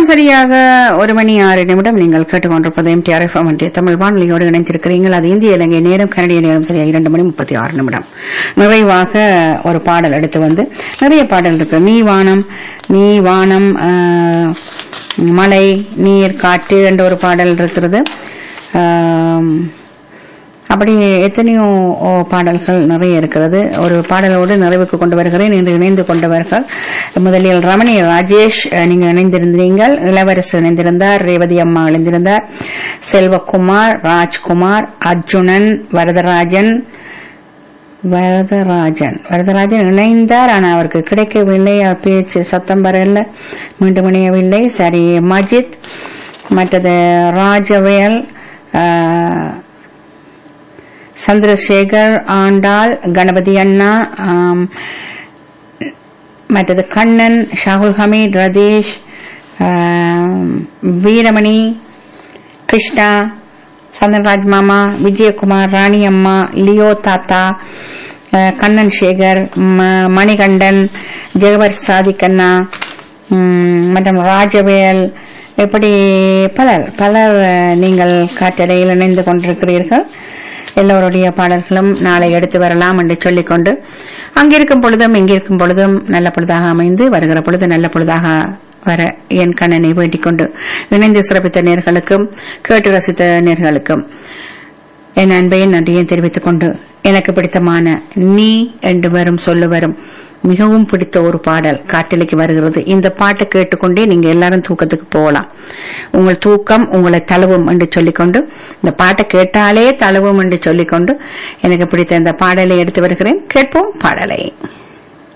நேரம் சரியாக ஒரு மணி ஆறு நிமிடம் நீங்கள் கேட்டுக்கொண்டிருப்பது எம்டிஆர் எஃப்எம் என்ற தமிழ் வானொலியோடு இணைந்திருக்கிறீர்கள் அது இந்திய இலங்கை நேரம் கனடிய நேரம் சரியாக இரண்டு மணி முப்பத்தி ஆறு நிமிடம் நிறைவாக ஒரு பாடல் எடுத்து வந்து நிறைய பாடல் இருக்கு நீ வானம் நீ வானம் ஆஹ், மலை நீர் காற்று என்ற ஒரு பாடல் இருக்கிறது ஆம், அப்படி எத்தனையோ ஓ, பாடல்கள் நிறைய இருக்கிறது ஒரு பாடலோடு நிறைவுக்கு கொண்டு வருகிறேன் இன்று இணைந்து கொண்டவர்கள் முதலில் ரமணி ராஜேஷ் அஹ், நீங்க இணைந்திருந்தீர்கள் இளவரசு இணைந்திருந்தார் ரேவதி அம்மா இணைந்திருந்தார் செல்வகுமார் ராஜ்குமார் அர்ஜுனன் வரதராஜன் வரதராஜன் வரதராஜன் இணைந்தார் ஆனால் அவருக்கு கிடைக்கவில்லை அவர் பேச்சு சத்தம் வரல மீண்டும் இணையவில்லை சரி மஜித் மற்றது ராஜவேல் ஆஹ், சந்திரசேகர் ஆண்டாள் கணபதி அண்ணா ஆம், மற்றது கண்ணன் ஷாகுல் ஹமீத் ரதீஷ் ஆம், வீரமணி கிருஷ்ணா சந்திரராஜ் மாமா விஜயகுமார் ராணி அம்மா லியோ தாத்தா அஹ், கண்ணன் சேகர் ம- மணிகண்டன் ஜெகவர் சாதிக்கண்ணா ம், மற்றும் ராஜவேல் இப்படி பலர் பலர் அஹ், நீங்கள் காற்றலையில் இணைந்து கொண்டிருக்கிறீர்கள் எல்லோருடைய பாடல்களும் நாளை எடுத்து வரலாம் என்று சொல்லிக்கொண்டு அங்கிருக்கும் பொழுதும் இங்கிருக்கும் பொழுதும் நல்ல பொழுதாக அமைந்து வருகிற பொழுது நல்ல பொழுதாக வர என் கண்ணனை வேண்டிக் கொண்டு இணைந்து சிறப்பித்த நேர்களுக்கும் கேட்டு ரசித்த நேர்களுக்கும் என் அன்பையும் நன்றியும் தெரிவித்துக் கொண்டு எனக்கு பிடித்தமான நீ என்று வரும் சொல்லு வரும் மிகவும் பிடித்த ஒரு பாடல் காட்டிலைக்கு வருகிறது இந்த பாட்டை கேட்டுக்கொண்டே நீங்க எல்லாரும் தூக்கத்துக்கு போகலாம் உங்கள் தூக்கம் உங்களை தழுவும் என்று சொல்லிக்கொண்டு இந்த பாட்டை கேட்டாலே தழுவும் என்று சொல்லிக்கொண்டு எனக்கு பிடித்த இந்த பாடலை எடுத்து வருகிறேன் கேட்போம் பாடலை